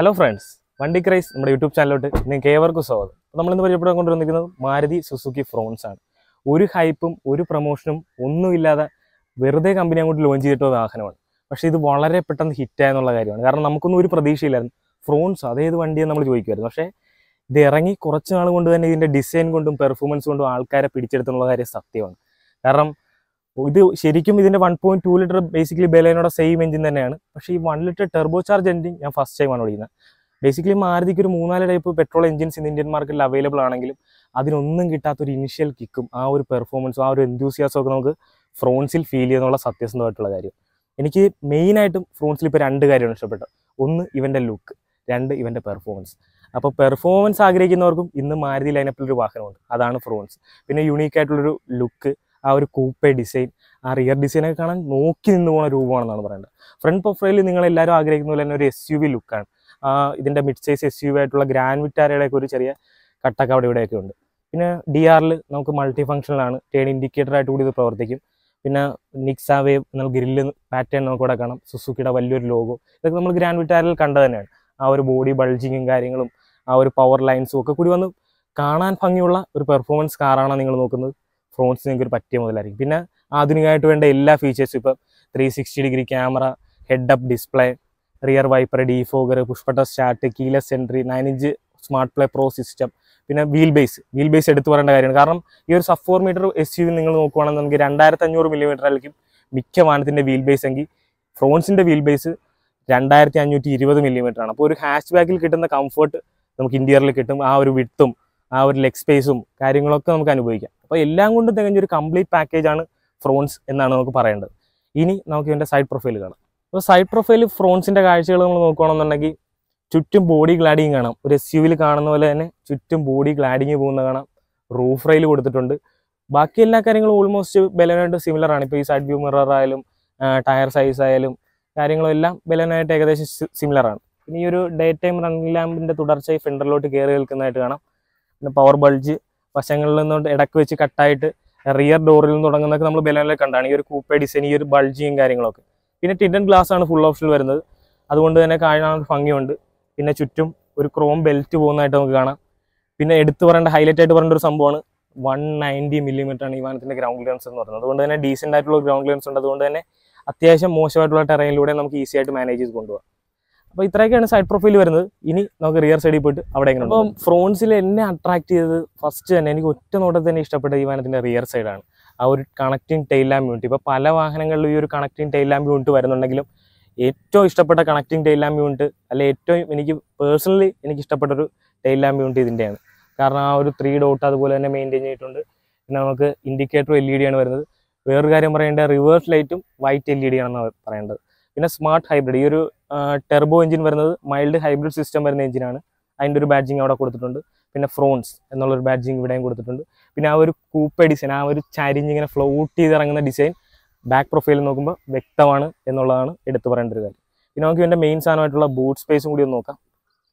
hello friends വണ്ടി ക്രൈസ് നമ്മുടെ YouTube ചാനലിലോട്ട് നിങ്ങൾക്ക് ഏവർക്കും സ്വാഗതം അപ്പോൾ നമ്മളിന്ന് പരിചയപ്പെടാൻ കൊണ്ടുവന്നിരിക്കുന്നത് മാരുതി സുസുക്കി ഫ്രോൺസ് ആണ് ഒരു ഹൈപ്പും ഒരു പ്രൊമോഷനും ഒന്നുമില്ലാതെ വെറുതെ കമ്പനി അങ്ങോട്ട് ലോഞ്ച് ചെയ്തിട്ട വാഹനമാണ് പക്ഷേ ഇത് വളരെ പെട്ടെന്ന് ഹിറ്റായെന്നുള്ള കാര്യമാണ് കാരണം നമുക്കൊന്നും ഒരു പ്രതീക്ഷയില്ലായിരുന്നു ഫ്രോൺസ് അതേത് വണ്ടിയെന്ന് നമ്മൾ ചോദിക്കുമായിരുന്നു പക്ഷേ ഇത് ഇറങ്ങി കുറച്ച് നാൾ കൊണ്ട് തന്നെ ഇതിൻ്റെ ഡിസൈൻ കൊണ്ടും പെർഫോമൻസ് കൊണ്ടും ആൾക്കാരെ പിടിച്ചെടുത്തുള്ള കാര്യം സത്യമാണ് കാരണം ഇത് ശരിക്കും ഇതിന്റെ one point two litre basically ബെലേനോടെ സെയിം എഞ്ചിൻ തന്നെയാണ് പക്ഷേ ഈ one litre turbo charge engine ഞാൻ ഫസ്റ്റ് ടൈമാണ് ഓടിക്കുന്നത് ബേസിക്കലി മാരുതിക്ക് ഒരു മൂന്നാല് ടൈപ്പ് പെട്രോൾ എഞ്ചിൻസ് ഇന്ന് ഇന്ത്യൻ മാർക്കറ്റിൽ അവൈലബിൾ ആണെങ്കിലും അതിനൊന്നും കിട്ടാത്ത ഒരു ഇനിഷ്യൽ കിക്കും ആ ഒരു പെർഫോമൻസും ആ ഒരു enthusiasm ഒക്കെ നമുക്ക് ഫ്രോൺസിൽ ഫീൽ ചെയ്യുന്നുള്ള സത്യസന്ധമായിട്ടുള്ള കാര്യം എനിക്ക് മെയിനായിട്ടും ഫ്രോൺസിൽ ഇപ്പോൾ രണ്ട് കാര്യമാണ് ഇഷ്ടപ്പെട്ടത് ഒന്ന് ഇവൻ്റെ ലുക്ക് രണ്ട് ഇവൻ്റെ പെർഫോമൻസ് അപ്പോൾ പെർഫോമൻസ് ആഗ്രഹിക്കുന്നവർക്കും ഇന്ന് മാരുതി ലൈനപ്പിൽ ഒരു വാഹനമുണ്ട് അതാണ് ഫ്രോൺസ് പിന്നെ യുണീക്ക് ആയിട്ടുള്ളൊരു ലുക്ക് ആ ഒരു കൂപ്പെ ഡിസൈൻ ആ റിയർ ഡിസൈനൊക്കെ കാണാൻ നോക്കി നിന്ന് പോകുന്ന രൂപമാണെന്നാണ് പറയുന്നത് ഫ്രണ്ട് പ്രൊഫൈലിൽ നിങ്ങൾ എല്ലാവരും ആഗ്രഹിക്കുന്ന പോലെ തന്നെ ഒരു എസ് യു വി ലുക്കാണ് ഇതിൻ്റെ mid size S U V ആയിട്ടുള്ള ഗ്രാൻഡ് വിറ്റാരയുടെ ഒക്കെ ഒരു ചെറിയ കട്ടൊക്കെ അവിടെ ഇവിടെയൊക്കെ ഉണ്ട് പിന്നെ ഡി ആറിൽ നമുക്ക് മൾട്ടി ഫംഗ്ഷനിലാണ് ടേൺ ഇൻഡിക്കേറ്റർ ആയിട്ട് കൂടി ഇത് പ്രവർത്തിക്കും പിന്നെ നിക്സ വേവ് എന്നുള്ള ഗ്രില്ല് പാറ്റേൺ നമുക്ക് ഇവിടെ കാണാം സുസുക്കിയുടെ വലിയൊരു ലോഗോ ഇതൊക്കെ നമ്മൾ ഗ്രാൻഡ് വിറ്റാരിൽ കണ്ടത് തന്നെയാണ് ആ ഒരു ബോഡി ബൾജിങ്ങും കാര്യങ്ങളും ആ ഒരു പവർ ലൈൻസും ഒക്കെ കൂടി വന്ന് കാണാൻ ഭംഗിയുള്ള ഒരു പെർഫോമൻസ് കാറാണ് നിങ്ങൾ നോക്കുന്നത് ഫ്രോൺസ് നിങ്ങൾക്ക് ഒരു പറ്റിയ മുതലായിരിക്കും പിന്നെ ആധുനികമായിട്ട് വേണ്ട എല്ലാ ഫീച്ചേഴ്സും ഇപ്പം three sixty degree camera head up display rear wiper defogger push button start keyless entry nine inch smart play pro system പിന്നെ വീൽ ബേസ് വീൽ ബേസ് എടുത്തു പറയേണ്ട കാര്യമാണ് കാരണം ഈ ഒരു sub four metre S U നിങ്ങൾ നോക്കുവാണെന്നുണ്ടെങ്കിൽ രണ്ടായിരത്തി അഞ്ഞൂറ് മില്ലിമീറ്റർ ആയിരിക്കും മിക്ക വാഹനത്തിൻ്റെ വീൽ ബേസ് എങ്കിൽ ഫ്രോൺസിൻ്റെ വീൽ ബേസ് രണ്ടായിരത്തി അഞ്ഞൂറ്റി ഇരുപത് മില്ലിമീറ്റർ ആണ് അപ്പോൾ ഒരു ഹാഷ് ബാക്കിൽ കിട്ടുന്ന കംഫർട്ട് നമുക്ക് ഇന്റീരിയറിൽ കിട്ടും ആ ഒരു വിട്ടും ആ ഒരു ലെഗ് സ്പേസും കാര്യങ്ങളൊക്കെ നമുക്ക് അനുഭവിക്കാം അപ്പോൾ എല്ലാം കൊണ്ടും തികഞ്ഞ ഒരു കംപ്ലീറ്റ് പാക്കേജ് ആണ് ഫ്രോൺസ് എന്നാണ് നമുക്ക് പറയേണ്ടത് ഇനി നമുക്ക് ഇതിൻ്റെ സൈഡ് പ്രൊഫൈൽ കാണാം അപ്പോൾ സൈഡ് പ്രൊഫൈൽ ഫ്രോൺസിൻ്റെ കാഴ്ചകൾ നമ്മൾ നോക്കുകയാണെന്നുണ്ടെങ്കിൽ ചുറ്റും ബോഡി ഗ്ലാഡിങ് കാണാം ഒരു എസ് യുവിൽ കാണുന്ന പോലെ തന്നെ ചുറ്റും ബോഡി ഗ്ലാഡിങ് പോകുന്ന കാണാം റൂഫ് റെയിൽ കൊടുത്തിട്ടുണ്ട് ബാക്കി എല്ലാ കാര്യങ്ങളും ഓൾമോസ്റ്റ് ബെലനായിട്ട് സിമിലർ ആണ് ഇപ്പോൾ ഈ സൈഡ് വ്യൂ മിറർ ആയാലും ടയർ സൈസ് ആയാലും കാര്യങ്ങളും എല്ലാം ബെലനായിട്ട് ഏകദേശം സിമിലർ ആണ് പിന്നെ ഈ ഒരു ഡേ ടൈം റണ്ണിംഗ് ലാമ്പിൻ്റെ തുടർച്ചയായി ഫെൻഡറിലോട്ട് കയറി നിൽക്കുന്നതായിട്ട് കാണാം പിന്നെ പവർ ബൾജ് വശങ്ങളിൽ നിന്നോട്ട് ഇടയ്ക്ക് വെച്ച് കട്ടായിട്ട് റിയർ ഡോറിൽ നിന്ന് തുടങ്ങുന്നതൊക്കെ നമ്മൾ ബെലനിൽ കണ്ടാണ് ഈ ഒരു കൂപ്പേ ഡിസൈൻ ഈ ഒരു ബൾജിയും കാര്യങ്ങളൊക്കെ പിന്നെ ടിൻഡൻ ഗ്ലാസ് ആണ് ഫുൾ ഓപ്ഷനിൽ വരുന്നത് അതുകൊണ്ട് തന്നെ കാണാൻ ഒരു ഭംഗിയുണ്ട് പിന്നെ ചുറ്റും ഒരു ക്രോം ബെൽറ്റ് പോകുന്നതായിട്ട് നമുക്ക് കാണാം പിന്നെ എടുത്തു പറയേണ്ട ഹൈലൈറ്റ് ആയിട്ട് പറയേണ്ട ഒരു സംഭവമാണ് വൺ നയൻറ്റി മില്ലിമീറ്റർ ആണ് ഈ വാഹനത്തിന്റെ ഗ്രൗണ്ട് ക്ലിയറൻസ് എന്ന് പറയുന്നത് അതുകൊണ്ട് തന്നെ ഡീസെന്റ് ആയിട്ടുള്ള ഗ്രൗണ്ട് ക്ലിയറൻസ് ഉണ്ട് അതുകൊണ്ട് തന്നെ അത്യാവശ്യം മോശമായിട്ടുള്ള ടെറയിലൂടെ നമുക്ക് ഈസി ആയിട്ട് മാനേജ് ചെയ്ത് കൊണ്ടുപോകാം അപ്പോൾ ഇത്രയൊക്കെയാണ് സൈഡ് പ്രൊഫൈൽ വരുന്നത് ഇനി നമുക്ക് റിയർ സൈഡിൽ പോയിട്ട് അവിടെ എങ്ങനെ അപ്പം ഫ്രോൺസിൽ എന്നെ അട്രാക്ട് ചെയ്തത് ഫസ്റ്റ് തന്നെ എനിക്ക് ഒറ്റ നോട്ടത്തിൽ തന്നെ ഇഷ്ടപ്പെട്ട ഈ വാഹനത്തിന്റെ റിയർ സൈഡാണ് ആ ഒരു കണക്റ്റിംഗ് ടെയിൽ ലാമ്പ് യൂണിറ്റ് ഇപ്പോൾ പല വാഹനങ്ങളിലും ഈ ഒരു കണക്റ്റിംഗ് ടെയിൽ ലാമ്പ് യൂണിറ്റ് വരുന്നുണ്ടെങ്കിലും ഏറ്റവും ഇഷ്ടപ്പെട്ട കണക്റ്റിംഗ് ടെയിൽ ലാമ്പ് യൂണിറ്റ് അല്ലെ ഏറ്റവും എനിക്ക് പേഴ്സണലി എനിക്ക് ഇഷ്ടപ്പെട്ട ഒരു ടെയിൽ ലാമ്പ് യൂണിറ്റ് ഇതിൻ്റെയാണ് കാരണം ആ ഒരു ത്രീ ഡോട്ട് അതുപോലെ തന്നെ മെയിൻറ്റെയിൻ ചെയ്തിട്ടുണ്ട് പിന്നെ നമുക്ക് ഇൻഡിക്കേറ്റർ എൽ ഇ ഡി ആണ് വരുന്നത് വേറൊരു കാര്യം പറയേണ്ടത് റിവേഴ്സ് ലൈറ്റും വൈറ്റ് എൽ ഇ ഡി ആണെന്നാണ് പറയേണ്ടത് പിന്നെ സ്മാർട്ട് ഹൈബ്രിഡ് ഈ ഒരു ടെർബോ എഞ്ചിൻ വരുന്നത് മൈൽഡ് ഹൈബ്രിഡ് സിസ്റ്റം വരുന്ന എഞ്ചിനാണ് അതിൻ്റെ ഒരു ബാഡ്ജിങ് അവിടെ കൊടുത്തിട്ടുണ്ട് പിന്നെ ഫ്രോൺസ് എന്നുള്ളൊരു ബാഡ്ജിങ് ഇവിടെയും കൊടുത്തിട്ടുണ്ട് പിന്നെ ആ ഒരു കൂപ്പ ഡിസൈൻ ആ ഒരു ചരിഞ്ഞ് ഇങ്ങനെ ഫ്ലോട്ട് ചെയ്ത് ഇറങ്ങുന്ന ഡിസൈൻ ബാക്ക് പ്രൊഫൈൽ നോക്കുമ്പോൾ വ്യക്തമാണ് എന്നുള്ളതാണ് എടുത്തു പറയേണ്ട ഒരു കാര്യം പിന്നെ നമുക്ക് ഇതിൻ്റെ മെയിൻ സാധനമായിട്ടുള്ള ബൂട്ട് സ്പേസും കൂടി ഒന്ന് നോക്കാം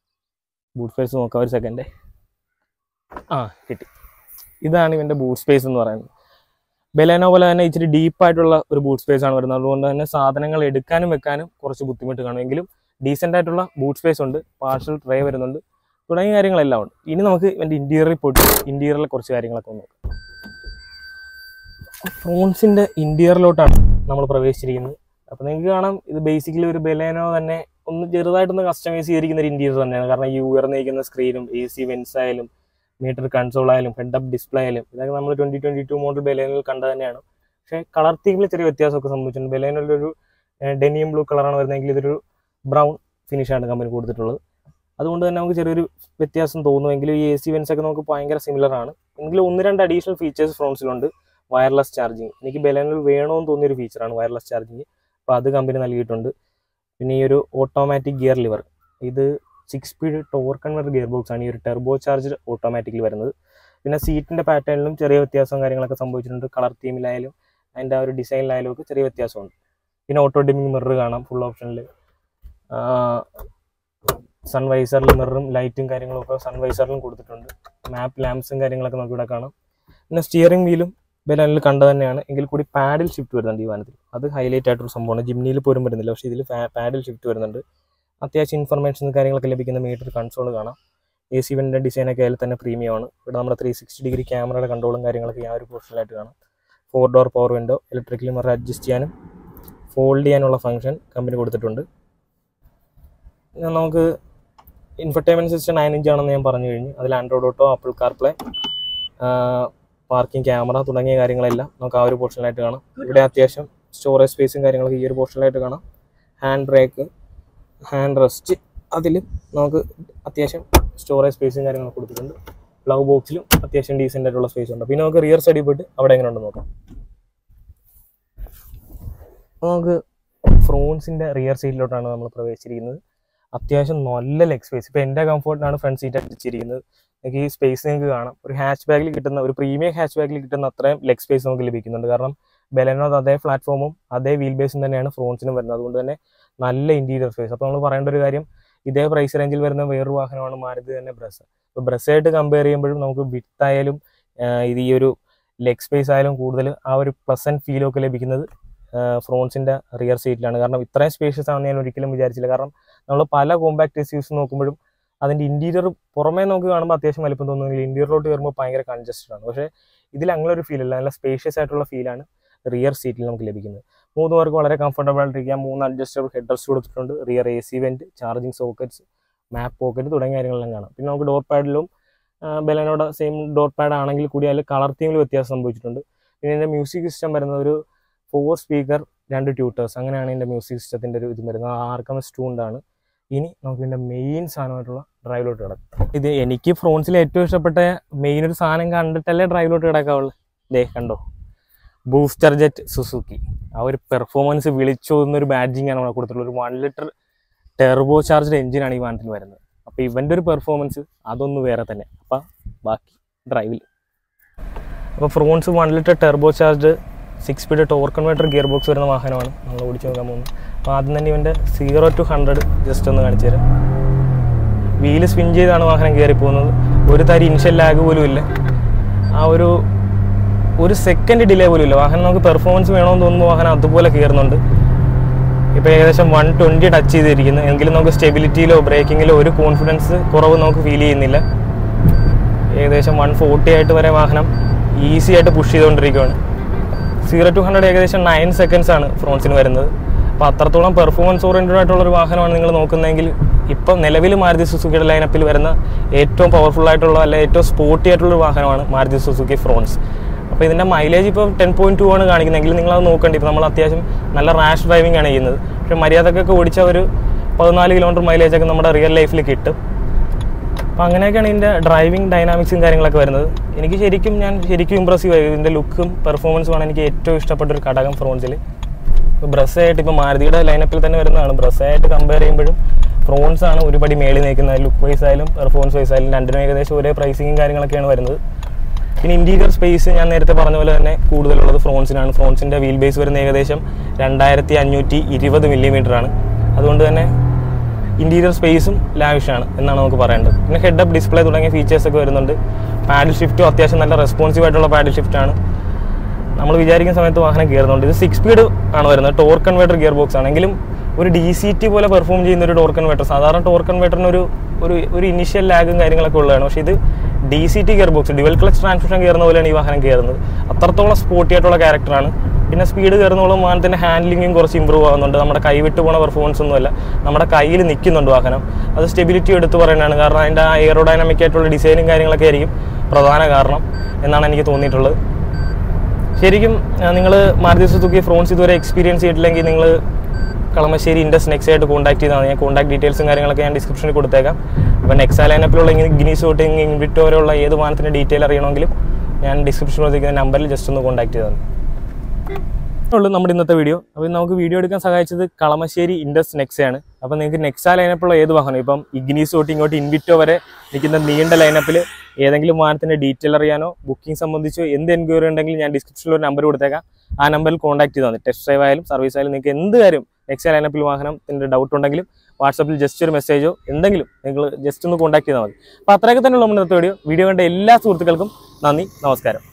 ബൂട്ട് സ്പേസ് നോക്കാം ഒരു സെക്കൻഡ് ആ കിട്ടി ഇതാണ് ഇവൻ്റെ ബൂട്ട് സ്പേസ് എന്ന് പറയുന്നത് ബെലേനോ പോലെ തന്നെ ഇച്ചിരി ഡീപ്പായിട്ടുള്ള ഒരു ബൂട്ട് സ്പേസ് ആണ് വരുന്നത് അതുകൊണ്ട് തന്നെ സാധനങ്ങൾ എടുക്കാനും വെക്കാനും കുറച്ച് ബുദ്ധിമുട്ട് കാണും എങ്കിലും ഡീസെൻ്റ് ആയിട്ടുള്ള ബൂട്ട് സ്പേസ് ഉണ്ട് പാർഷ്യൽ ട്രേ വരുന്നുണ്ട് തുടങ്ങിയ കാര്യങ്ങളെല്ലാം ഉണ്ട് ഇനി നമുക്ക് ഇവൻ്റെ ഇൻറ്റീരിയറിൽ പോയിട്ട് ഇൻറ്റീരിയറിലെ കുറച്ച് കാര്യങ്ങളൊക്കെ ഒന്ന് നോക്കാം ഫ്രോൺസിൻ്റെ ഇൻറ്റീരിയറിലോട്ടാണ് നമ്മൾ പ്രവേശിച്ചിരിക്കുന്നത് അപ്പോൾ നിങ്ങൾക്ക് കാണാം ഇത് ബേസിക്കലി ഒരു ബെലേനോ തന്നെ ഒന്ന് ചെറുതായിട്ടൊന്ന് കസ്റ്റമൈസ് ചെയ്തിരിക്കുന്ന ഒരു ഇൻറ്റീരിയർ തന്നെയാണ് കാരണം ഈ ഉയർന്നിരിക്കുന്ന സ്ക്രീനും എ സി വെൻസ് ആയാലും മീറ്റർ കൺസോൾ ആയാലും ഹെഡ് അപ്പ് ഡിസ്പ്ലേ ആയാലും ഇതൊക്കെ നമ്മൾ ട്വൻറ്റി ട്വൻറ്റി ടു മോഡൽ ബെലേനിൽ കണ്ടത് തന്നെയാണ് പക്ഷേ കളർ തീമിൽ ചെറിയ വ്യത്യാസമൊക്കെ സംഭവിച്ചിട്ടുണ്ട് ബെലേനിലൊരു ഡെനിയം ബ്ലൂ കളറാണ് വരുന്നതെങ്കിൽ ഇതൊരു ബ്രൗൺ ഫിനിഷാണ് കമ്പനി കൊടുത്തിട്ടുള്ളത് അതുകൊണ്ട് തന്നെ നമുക്ക് ചെറിയൊരു വ്യത്യാസം തോന്നുമെങ്കിലും ഈ എ സി വെൻസ് ഒക്കെ നമുക്ക് ഭയങ്കര സിമിലർ ആണ് എങ്കിലും ഒന്ന് രണ്ട് അഡീഷണൽ ഫീച്ചേഴ്സ് ഫ്രോൺസിലുണ്ട് വയർലെസ് ചാർജിങ് എനിക്ക് ബെലേനിൽ വേണമെന്ന് തോന്നിയൊരു ഫീച്ചറാണ് വയർലെസ് ചാർജിങ് അപ്പോൾ അത് കമ്പനി നൽകിയിട്ടുണ്ട് പിന്നെ ഈ ഒരു ഓട്ടോമാറ്റിക് ഗിയർ ലിവർ ഇത് six speed torque converter gear box ആണ് ഈ ഒരു ടെർബോ ചാർജ് ഓട്ടോമാറ്റിക്കലി വരുന്നത് പിന്നെ സീറ്റിൻ്റെ പാറ്റേണിലും ചെറിയ വ്യത്യാസവും കാര്യങ്ങളൊക്കെ സംഭവിച്ചിട്ടുണ്ട് കളർ തീമിലായാലും അതിൻ്റെ ആ ഒരു ഡിസൈനിലായാലും ഒക്കെ ചെറിയ വ്യത്യാസമുണ്ട് പിന്നെ ഓട്ടോ ഡിമിങ് മിറർ കാണാം ഫുൾ ഓപ്ഷനിൽ സൺവൈസറിൽ മിററും ലൈറ്റും കാര്യങ്ങളും ഒക്കെ സൺവൈസറിലും കൊടുത്തിട്ടുണ്ട് മാപ്പ് ലാംപ്സും കാര്യങ്ങളൊക്കെ നമുക്ക് ഇവിടെ കാണാം പിന്നെ സ്റ്റിയറിംഗ് വീലും ബെലാനിൽ കണ്ടത് തന്നെയാണ് എങ്കിൽ കൂടി പാഡിൽ ഷിഫ്റ്റ് വരുന്നുണ്ട് ഈ വാഹനത്തിൽ അത് ഹൈലൈറ്റ് ആയിട്ടൊരു സംഭവമാണ് ജിംനിയിൽ പോലും വരുന്നില്ല പക്ഷേ ഇതിൽ പാഡിൽ ഷിഫ്റ്റ് വരുന്നുണ്ട് അത്യാവശ്യം ഇൻഫർമേഷൻസ് കാര്യങ്ങളൊക്കെ ലഭിക്കുന്ന മീറ്റർ കൺസോൾ കാണാം എ സി വെൻ്റെ ഡിസൈനൊക്കെ അതിൽ തന്നെ പ്രീമിയം ആണ് ഇവിടെ നമ്മുടെ ത്രീ സിക്സ്റ്റി ഡിഗ്രി ക്യാമറയുടെ കൺട്രോളും കാര്യങ്ങളൊക്കെ ആ ഒരു പോർഷനിലായിട്ട് കാണാം four door power window electrically mirror adjust ചെയ്യാനും ഫോൾഡ് ചെയ്യാനുള്ള ഫംഗ്ഷൻ കമ്പനി കൊടുത്തിട്ടുണ്ട് പിന്നെ നമുക്ക് ഇൻഫർടൈൻമെൻറ്റ് സിസ്റ്റം നയൻ ഇഞ്ച് ആണെന്ന് ഞാൻ പറഞ്ഞു കഴിഞ്ഞു അതിൽ Android auto Apple CarPlay parking camera തുടങ്ങിയ കാര്യങ്ങളെല്ലാം നമുക്ക് ആ ഒരു പോർഷനിലായിട്ട് കാണാം ഇവിടെ അത്യാവശ്യം സ്റ്റോറേജ് സ്പേസും കാര്യങ്ങളൊക്കെ ഈ ഒരു പോർഷനിലായിട്ട് കാണാം ഹാൻഡ് ബ്രേക്ക് ഹാൻഡ് റെസ്റ്റ് അതിൽ നമുക്ക് അത്യാവശ്യം സ്റ്റോറേജ് സ്പേസും കാര്യങ്ങളൊക്കെ കൊടുത്തിട്ടുണ്ട് ഗ്ലൗ ബോക്സിലും അത്യാവശ്യം ഡീസൻ്റ് ആയിട്ടുള്ള സ്പേസ് ഉണ്ട് പിന്നെ നമുക്ക് റിയർ സൈഡിൽ പോയിട്ട് അവിടെ എങ്ങനെ ഉണ്ടെന്ന് നോക്കാം അപ്പോൾ നമുക്ക് ഫ്രോൺസിൻ്റെ റിയർ സീറ്റിലോട്ടാണ് നമ്മൾ പ്രവേശിച്ചിരിക്കുന്നത് അത്യാവശ്യം നല്ല ലെഗ് സ്പേസ് ഇപ്പോൾ എൻ്റെ കംഫർട്ടിനാണ് ഫ്രണ്ട് സീറ്റ് അടിച്ചിരിക്കുന്നത് നിങ്ങൾക്ക് ഈ സ്പേസ് നിങ്ങൾക്ക് കാണാം ഒരു ഹാച്ച് ബാഗിൽ കിട്ടുന്ന ഒരു പ്രീമിയം ഹാച്ച് ബാഗിൽ കിട്ടുന്ന അത്രയും ലെഗ് സ്പേസ് നമുക്ക് ലഭിക്കുന്നുണ്ട് കാരണം ബെലനോത് അതേ പ്ലാറ്റ്ഫോമും അതേ വീൽ ബേസും തന്നെയാണ് ഫ്രോൺസിനും വരുന്നത് അതുകൊണ്ട് തന്നെ നല്ല ഇൻറ്റീരിയർ സ്പേസ് അപ്പോൾ നമ്മൾ പറയേണ്ട ഒരു കാര്യം ഇതേ പ്രൈസ് റേഞ്ചിൽ വരുന്ന വേറൊരു വാഹനമാണ് മാരുതി തന്നെ ബ്രസ് ഇപ്പോൾ ബ്രസ്സായിട്ട് കമ്പയർ ചെയ്യുമ്പോഴും നമുക്ക് വിത്ത് ആയാലും ഇത് ഈ ഒരു ലെഗ് സ്പേസ് ആയാലും കൂടുതൽ ആ ഒരു പ്ലസൻറ്റ് ഫീലൊക്കെ ലഭിക്കുന്നത് ഫ്രോൺസിൻ്റെ റിയർ സീറ്റിലാണ് കാരണം ഇത്രയും സ്പേഷ്യസ് ആണെന്ന് ഞാൻ ഒരിക്കലും വിചാരിച്ചില്ല കാരണം നമ്മൾ പല കോമ്പാക്ട് എസ് യൂസ് നോക്കുമ്പോഴും അതിൻ്റെ ഇൻറ്റീരിയർ പുറമേ നമുക്ക് കാണുമ്പോൾ അത്യാവശ്യം വലിപ്പം തോന്നുമെങ്കിൽ ഇൻറ്റീരിയറിലോട്ട് വരുമ്പോൾ ഭയങ്കര കൺജസ്റ്റഡ് ആണ് പക്ഷേ ഇതിൽ അങ്ങനെ ഒരു ഫീൽ അല്ല നല്ല സ്പേഷ്യസ് ആയിട്ടുള്ള ഫീലാണ് റിയർ സീറ്റിൽ നമുക്ക് ലഭിക്കുന്നത് മൂന്ന് പേർക്ക് വളരെ കംഫർട്ടബിൾ ആയിട്ടിരിക്കാം മൂന്ന് അഡ്ജസ്റ്റബിൾ ഹെഡ്രസ് കൊടുത്തിട്ടുണ്ട് rear A C vent charging sockets map pocket തുടങ്ങിയ കാര്യങ്ങളെല്ലാം കാണാം പിന്നെ നമുക്ക് ഡോർ പാഡിലും ബെലനോட സെയിം ഡോർ പാഡ് ആണെങ്കിൽ കൂടി അതിൽ കളർ തീമിൽ വ്യത്യാസം സംഭവിച്ചിട്ടുണ്ട് പിന്നെ ഇതിൻ്റെ മ്യൂസിക് സിസ്റ്റം വരുന്നത് ഒരു ഫോർ സ്പീക്കർ രണ്ട് ട്യൂട്ടേഴ്സ് അങ്ങനെയാണ് ഇതിൻ്റെ മ്യൂസിക് സിസ്റ്റത്തിൻ്റെ ഒരു ഇത് വരുന്നത് ആർക്കം സ്റ്റൂണ്ടാണ് ഇനി നമുക്ക് ഇതിൻ്റെ മെയിൻ സാധനമായിട്ടുള്ള ഡ്രൈവിലോട്ട് കിടക്കാം ഇത് എനിക്ക് ഫ്രോൺസിൽ ഏറ്റവും ഇഷ്ടപ്പെട്ട മെയിൻ ഒരു സാധനം കണ്ടിട്ടല്ലേ ഡ്രൈവിലോട്ട് കിടക്കാവുള്ളൂ ദേ കണ്ടോ ബൂസ്റ്റർ ജെറ്റ് സുസുക്കി ആ ഒരു പെർഫോമൻസ് വിളിച്ചോന്നൊരു ബാഡ്ജിങ് ആണ് അവിടെ കൊടുത്തിട്ടുള്ളത് ഒരു വൺ ലിറ്റർ ടെർബോ ചാർജ്ഡ് എഞ്ചിനാണ് ഈ വാഹനത്തിന് വരുന്നത് അപ്പോൾ ഇവൻ്റെ ഒരു പെർഫോമൻസ് അതൊന്ന് വേറെ തന്നെ അപ്പം ബാക്കി ഡ്രൈവിൽ അപ്പോൾ Fronx one litre turbo charged six speed torque converter gear box വരുന്ന വാഹനമാണ് നമ്മൾ ഓടിച്ച് നോക്കാൻ പോകുന്നത് അപ്പോൾ ആദ്യം തന്നെ ഇവൻ്റെ സീറോ ടു ഹൺഡ്രഡ് ജസ്റ്റ് ഒന്ന് കാണിച്ചു തരാം വീല് സ്പിൻ ചെയ്താണ് വാഹനം കയറി പോകുന്നത് ഒരു തരി ഇനിഷ്യൽ ലാഗ് പോലും ഇല്ല ആ ഒരു ഒരു സെക്കൻഡ് ഡിലേ പോലും ഇല്ല വാഹനം നമുക്ക് പെർഫോമൻസ് വേണമെന്ന് തോന്നുമ്പോൾ വാഹനം അതുപോലെ കയറുന്നുണ്ട് ഇപ്പോൾ ഏകദേശം വൺ ട്വൻറ്റി ടച്ച് ചെയ്തിരിക്കുന്നു എങ്കിലും നമുക്ക് സ്റ്റെബിലിറ്റിയിലോ ബ്രേക്കിങ്ങിലോ ഒരു കോൺഫിഡൻസ് കുറവ് നമുക്ക് ഫീൽ ചെയ്യുന്നില്ല ഏകദേശം വൺ ഫോർട്ടി ആയിട്ട് വരെ വാഹനം ഈസി ആയിട്ട് പുഷ് ചെയ്തുകൊണ്ടിരിക്കുകയാണ് സീറോ ടു ഹൺഡ്രഡ് ഏകദേശം നയൻ സെക്കൻഡ്സ് ആണ് ഫ്രോൺസിന് വരുന്നത് അപ്പോൾ അത്രത്തോളം പെർഫോമൻസ് ഓറിയൻറ്റഡ് ആയിട്ടുള്ള ഒരു വാഹനമാണ് നിങ്ങൾ നോക്കുന്നതെങ്കിൽ ഇപ്പം നിലവിൽ മാരുതി സുസുക്കിയുടെ ലൈനപ്പിൽ വരുന്ന ഏറ്റവും പവർഫുൾ ആയിട്ടുള്ള അല്ലെ ഏറ്റവും സ്പോർട്ടി ആയിട്ടുള്ള ഒരു വാഹനമാണ് മാരുതി സുസുക്കി ഫ്രോൺസ് അപ്പോൾ ഇതിൻ്റെ മൈലേജ് ഇപ്പോൾ ടെൻ പോയിൻറ്റ് ടു ആണ് കാണിക്കുന്നതെങ്കിൽ നിങ്ങളത് നോക്കേണ്ടി ഇപ്പോൾ നമ്മൾ അത്യാവശ്യം നല്ല റാഷ് ഡ്രൈവിംഗ് ആണ് ചെയ്യുന്നത് പക്ഷേ മര്യാദക്കൊക്കെ ഓടിച്ച ഒരു പതിനാല് കിലോമീറ്റർ മൈലേജ് ഒക്കെ നമ്മുടെ റിയൽ ലൈഫിൽ കിട്ടും അപ്പോൾ അങ്ങനെയൊക്കെയാണ് ഇതിൻ്റെ ഡ്രൈവിംഗ് ഡൈനാമിക്സും കാര്യങ്ങളൊക്കെ വരുന്നത് എനിക്ക് ശരിക്കും ഞാൻ ശരിക്കും ഇമ്പ്രസീവ് ആയി ഇതിൻ്റെ ലുക്കും പെർഫോമൻസുമാണ് എനിക്ക് ഏറ്റവും ഇഷ്ടപ്പെട്ട ഒരു ഘടകം ഫ്രോൺസിൽ ഇപ്പോൾ ബ്രസ്സായിട്ട് ഇപ്പോൾ മാരുതിയുടെ ലൈനപ്പിൽ തന്നെ വരുന്നതാണ് ബ്രസ്സായിട്ട് കമ്പയർ ചെയ്യുമ്പോഴും ഫ്രോൺസ് ആണ് ഒരുപടി മേളിൽ നിൽക്കുന്നത് ലുക്ക് വൈസ് ആയാലും പെർഫോമൻസ് വൈസ് ആയാലും രണ്ടിനും ഏകദേശം ഒരേ പ്രൈസിങ്ങും കാര്യങ്ങളൊക്കെയാണ് വരുന്നത് പിന്നെ ഇൻറ്റീരിയർ സ്പേസ് ഞാൻ നേരത്തെ പറഞ്ഞ പോലെ തന്നെ കൂടുതലുള്ളത് ഫ്രോൺസിനാണ് ഫ്രോൺസിൻ്റെ വീൽ ബേസ് വരുന്ന ഏകദേശം രണ്ടായിരത്തി അഞ്ഞൂറ്റി ഇരുപത് മില്ലിമീറ്റർ ആണ് അതുകൊണ്ട് തന്നെ ഇൻറ്റീരിയർ സ്പേസും ലാവിഷാണ് എന്നാണ് നമുക്ക് പറയേണ്ടത് പിന്നെ ഹെഡ് അപ്പ് ഡിസ്പ്ലേ തുടങ്ങിയ ഫീച്ചേഴ്സ് ഒക്കെ വരുന്നുണ്ട് പാഡിൽ ഷിഫ്റ്റും അത്യാവശ്യം നല്ല റെസ്പോൺസീവ് ആയിട്ടുള്ള പാഡിൽ ഷിഫ്റ്റാണ് നമ്മൾ വിചാരിക്കുന്ന സമയത്ത് വാഹനം കയറുന്നുണ്ട് ഇത് സിക്സ് സ്പീഡ് ആണ് വരുന്നത് ടോർ കൺവേർട്ടർ ഗിയർ ബോക്സ് ആണെങ്കിലും ഒരു ഡി സി ടി പോലെ പെർഫോം ചെയ്യുന്ന ഒരു ടോർ കൺവേർട്ടർ സാധാരണ ടോർ കൺവേർട്ടറിന് ഒരു ഒരു ഒരു ഇനിഷ്യൽ ലാഗും കാര്യങ്ങളൊക്കെ ഉള്ളതാണ് പക്ഷേ ഇത് D C T gear box dual clutch transmission കയറുന്ന പോലെയാണ് ഈ വാഹനം കയറുന്നത് അത്രത്തോളം സ്പോർട്ടി ആയിട്ടുള്ള ക്യാരക്ടറാണ് പിന്നെ സ്പീഡ് കയറുന്നോളം വാഹനത്തിൻ്റെ ഹാൻഡ്ലിങ്ങും കുറച്ച് ഇമ്പ്രൂവ് ആവുന്നുണ്ട് നമ്മുടെ കൈ വിട്ട് പോണ പെർഫോമൻസ് ഒന്നുമല്ല നമ്മുടെ കയ്യിൽ നിൽക്കുന്നുണ്ട് വാഹനം അത് സ്റ്റെബിലിറ്റി എടുത്ത് പറയുന്നതാണ് കാരണം അതിൻ്റെ ആ എയറോഡൈനാമിക് ആയിട്ടുള്ള ഡിസൈനും കാര്യങ്ങളൊക്കെ ആയിരിക്കും പ്രധാന കാരണം എന്നാണ് എനിക്ക് തോന്നിയിട്ടുള്ളത് ശരിക്കും നിങ്ങൾ മാരുതി സുസുക്കി ഫ്രോൺസ് ഇതുവരെ എക്സ്പീരിയൻസ് ചെയ്തിട്ടില്ലെങ്കിൽ നിങ്ങൾ കളമശ്ശേരി ഇൻഡസ് നെക്സ്റ്റ് ആയിട്ട് കോൺടാക്ട് ചെയ്താൽ ഞാൻ കോൺടാക്ട് ഡീറ്റെയിൽസും കാര്യങ്ങളൊക്കെ ഞാൻ ഡിസ്ക്രിപ്ഷനിൽ കൊടുത്തേക്കാം അപ്പോൾ നെക്സ ലൈനപ്പിലുള്ള ഇങ്ങനെ ഗിനീസ് തൊട്ട് ഇൻവിറ്റോ വരെയുള്ള ഏത് വാഹനത്തിൻ്റെ ഡീറ്റെയിൽ അറിയണമെങ്കിലും ഞാൻ ഡിസ്ക്രിപ്ഷനിൽ കൊടുത്തിരിക്കുന്ന നമ്പറിൽ ജസ്റ്റ് ഒന്ന് കോൺടാക്ട് ചെയ്താൽ മതി ഉള്ളൂ നമ്മുടെ ഇന്നത്തെ വീഡിയോ അപ്പോൾ നമുക്ക് വീഡിയോ എടുക്കാൻ സഹായിച്ചത് കളമശ്ശേരി ഇൻഡസ് നെക്സയാണ് അപ്പോൾ നിങ്ങൾക്ക് നെക്സ ലൈനപ്പുള്ള ഏത് വാഹനം ഇപ്പം ഇഗ്നീസ് തൊട്ട് ഇങ്ങോട്ട് ഇൻവിറ്റോ വരെ നിൽക്കുന്ന നീണ്ട ലൈനപ്പിൽ ഏതെങ്കിലും വാഹനത്തിൻ്റെ ഡീറ്റെയിൽ അറിയാനോ ബുക്കിംഗ് സംബന്ധിച്ചോ എന്ത് എൻക്വയറി ഉണ്ടെങ്കിലും ഞാൻ ഡിസ്ക്രിപ്ഷനിൽ ഒരു നമ്പർ കൊടുത്തേക്കാം ആ നമ്പറിൽ കോൺടാക്ട് ചെയ്താൽ മതി ടെസ്റ്റ് ഡ്രൈവ് ആയാലും സർവീസ് ആയാലും നിങ്ങൾക്ക് എന്ത് കാര്യം നെക്സ ലൈനപ്പിൽ വാഹനത്തിൻ്റെ ഡൗട്ട് ഉണ്ടെങ്കിലും വാട്സപ്പിൽ ജസ്റ്റ് ഒരു മെസ്സേജോ എന്തെങ്കിലും നിങ്ങൾ ജസ്റ്റ് ഒന്ന് കോൺടാക്ട് ചെയ്താൽ മതി അപ്പോൾ അത്രയൊക്കെ തന്നെയുള്ള നമ്മുടെ ഇന്നത്തെ വീഡിയോ വീഡിയോ കണ്ട എല്ലാ സുഹൃത്തുക്കൾക്കും നന്ദി നമസ്കാരം